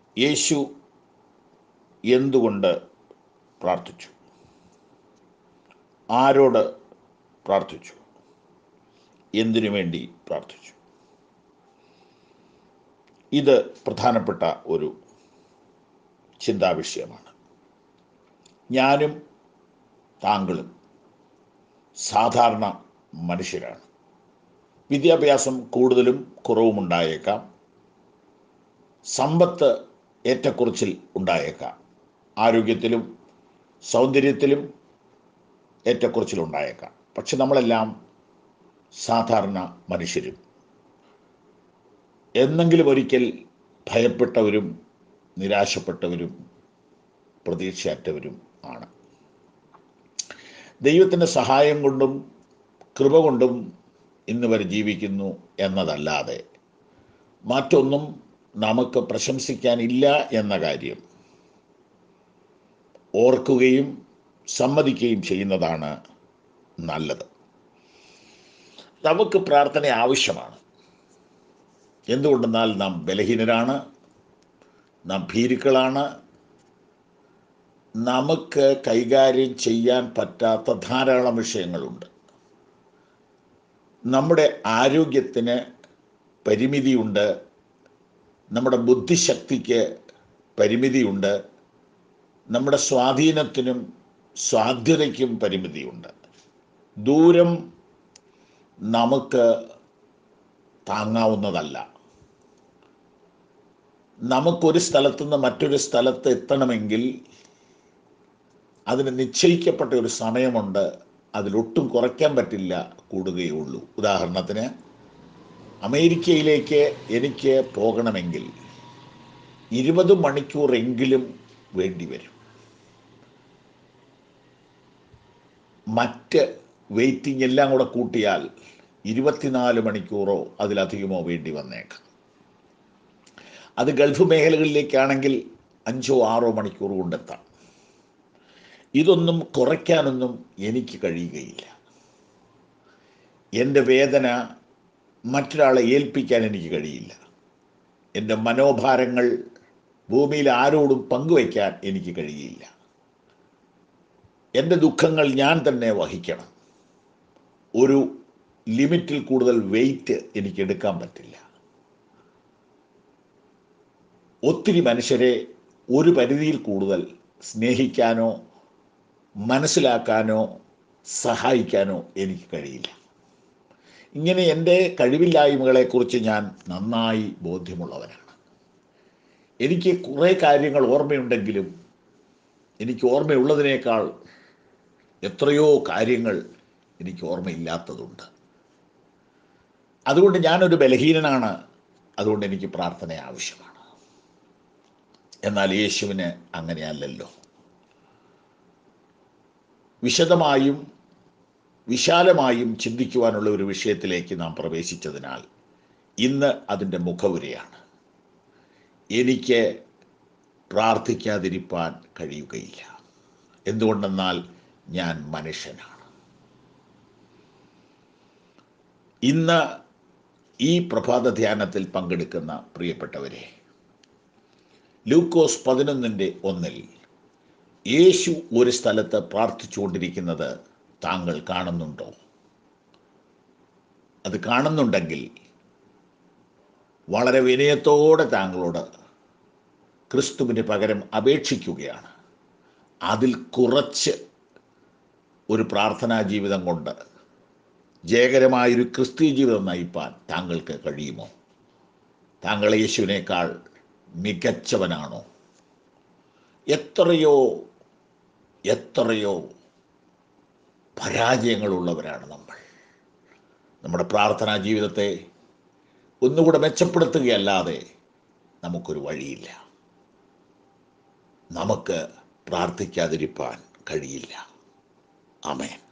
യേശു എന്തുകൊണ്ട് പ്രാർത്ഥിച്ചു ആരോട് പ്രാർത്ഥിച്ചു എന്തിനു വേണ്ടി പ്രാർത്ഥിച്ചു ഇത് പ്രധാനപ്പെട്ട ഒരു ചിന്താവിഷയമാണ് ഞാനും താങ്കളും സാധാരണ മനുഷ്യരാണ് വിദ്യാഭ്യാസം കൂടുതലും കുറവും ഉണ്ടായേക്കാം സമ്പത്ത് ഏറ്റക്കുറച്ചിൽ ഉണ്ടായേക്കാം ആരോഗ്യത്തിലും സൗന്ദര്യത്തിലും ഏറ്റക്കുറച്ചിൽ ഉണ്ടായേക്കാം പക്ഷെ നമ്മളെല്ലാം സാധാരണ മനുഷ്യരും എന്നെങ്കിലും ഒരിക്കൽ ഭയപ്പെട്ടവരും നിരാശപ്പെട്ടവരും പ്രതീക്ഷയറ്റവരും ആണ് ദൈവത്തിൻ്റെ സഹായം കൊണ്ടും കൃപ കൊണ്ടും ഇന്ന് വരെ ജീവിക്കുന്നു എന്നതല്ലാതെ മറ്റൊന്നും നമുക്ക് പ്രശംസിക്കാനില്ല എന്ന കാര്യം ഓർക്കുകയും സമ്മതിക്കുകയും ചെയ്യുന്നതാണ് നല്ലത് നമുക്ക് പ്രാർത്ഥന ആവശ്യമാണ് എന്തുകൊണ്ടെന്നാൽ നാം ബലഹീനരാണ് നാം ഭീരുക്കളാണ് നമുക്ക് കൈകാര്യം ചെയ്യാൻ പറ്റാത്ത ധാരാളം വിഷയങ്ങളുണ്ട് നമ്മുടെ ആരോഗ്യത്തിന് പരിമിതിയുണ്ട് നമ്മുടെ ബുദ്ധിശക്തിക്ക് പരിമിതിയുണ്ട് നമ്മുടെ സ്വാധീനത്തിനും സാധ്യതയ്ക്കും പരിമിതിയുണ്ട് ദൂരം നമുക്ക് താങ്ങാവുന്നതല്ല നമുക്കൊരു സ്ഥലത്തു നിന്ന് മറ്റൊരു സ്ഥലത്ത് എത്തണമെങ്കിൽ അതിന് നിശ്ചയിക്കപ്പെട്ട ഒരു സമയമുണ്ട് അതിലൊട്ടും കുറയ്ക്കാൻ പറ്റില്ല കൂടുകയുള്ളൂ ഉദാഹരണത്തിന് അമേരിക്കയിലേക്ക് എനിക്ക് പോകണമെങ്കിൽ ഇരുപത് മണിക്കൂറെങ്കിലും വേണ്ടി വരും മറ്റ് വെയിറ്റിംഗ് എല്ലാം കൂടെ കൂട്ടിയാൽ ഇരുപത്തിനാല് മണിക്കൂറോ അതിലധികമോ വേണ്ടി വന്നേക്കാം അത് ഗൾഫ് മേഖലകളിലേക്കാണെങ്കിൽ അഞ്ചോ ആറോ മണിക്കൂർ കൊണ്ടെത്താം ഇതൊന്നും കുറയ്ക്കാനൊന്നും എനിക്ക് കഴിയുകയില്ല എൻ്റെ വേദന മറ്റൊരാളെ ഏൽപ്പിക്കാൻ എനിക്ക് കഴിയില്ല എൻ്റെ മനോഭാരങ്ങൾ ഭൂമിയിൽ ആരോടും പങ്കുവയ്ക്കാൻ എനിക്ക് കഴിയില്ല എൻ്റെ ദുഃഖങ്ങൾ ഞാൻ തന്നെ വഹിക്കണം ഒരു ലിമിറ്റിൽ കൂടുതൽ വെയിറ്റ് എനിക്ക് എടുക്കാൻ പറ്റില്ല ഒത്തിരി മനുഷ്യരെ ഒരു പരിധിയിൽ കൂടുതൽ സ്നേഹിക്കാനോ മനസ്സിലാക്കാനോ സഹായിക്കാനോ എനിക്ക് കഴിയില്ല ഇങ്ങനെ എൻ്റെ കഴിവില്ലായ്മകളെക്കുറിച്ച് ഞാൻ നന്നായി ബോധ്യമുള്ളവനാണ് എനിക്ക് കുറേ കാര്യങ്ങൾ ഓർമ്മയുണ്ടെങ്കിലും എനിക്ക് ഓർമ്മയുള്ളതിനേക്കാൾ എത്രയോ കാര്യങ്ങൾ എനിക്ക് ഓർമ്മയില്ലാത്തതുണ്ട് അതുകൊണ്ട് ഞാനൊരു ബലഹീനനാണ് അതുകൊണ്ട് എനിക്ക് പ്രാർത്ഥന ആവശ്യമാണ് എന്നാൽ യേശുവിന് അങ്ങനെയല്ലല്ലോ വിശദമായും വിശാലമായും ചിന്തിക്കുവാനുള്ള ഒരു വിഷയത്തിലേക്ക് നാം പ്രവേശിച്ചതിനാൽ ഇന്ന് അതിൻ്റെ മുഖവുരയാണ് എനിക്ക് പ്രാർത്ഥിക്കാതിരിപ്പാൻ കഴിയുകയില്ല എന്തുകൊണ്ടെന്നാൽ ഞാൻ മനുഷ്യനാണ് ഇന്ന് ഈ പ്രഭാത ധ്യാനത്തിൽ പങ്കെടുക്കുന്ന പ്രിയപ്പെട്ടവരെ ലൂക്കോസ് പതിനൊന്നിൻ്റെ ഒന്നിൽ യേശു ഒരു സ്ഥലത്ത് പ്രാർത്ഥിച്ചുകൊണ്ടിരിക്കുന്നത് താങ്കൾ കാണുന്നുണ്ടോ അത് കാണുന്നുണ്ടെങ്കിൽ വളരെ വിനയത്തോടെ താങ്കളോട് ക്രിസ്തുവിന് പകരം അപേക്ഷിക്കുകയാണ് അതിൽ കുറച്ച് ഒരു പ്രാർത്ഥനാ ജീവിതം കൊണ്ട് ജയകരമായൊരു ക്രിസ്തീയ ജീവിതം നയിപ്പാൻ താങ്കൾക്ക് കഴിയുമോ താങ്കൾ യേശുവിനേക്കാൾ മികച്ചവനാണോ എത്രയോ എത്രയോ പരാജയങ്ങളുള്ളവരാണ് നമ്മൾ നമ്മുടെ പ്രാർത്ഥനാ ജീവിതത്തെ ഒന്നുകൂടെ മെച്ചപ്പെടുത്തുകയല്ലാതെ നമുക്കൊരു വഴിയില്ല നമുക്ക് പ്രാർത്ഥിക്കാതിരിപ്പാൻ കഴിയില്ല ആമേൻ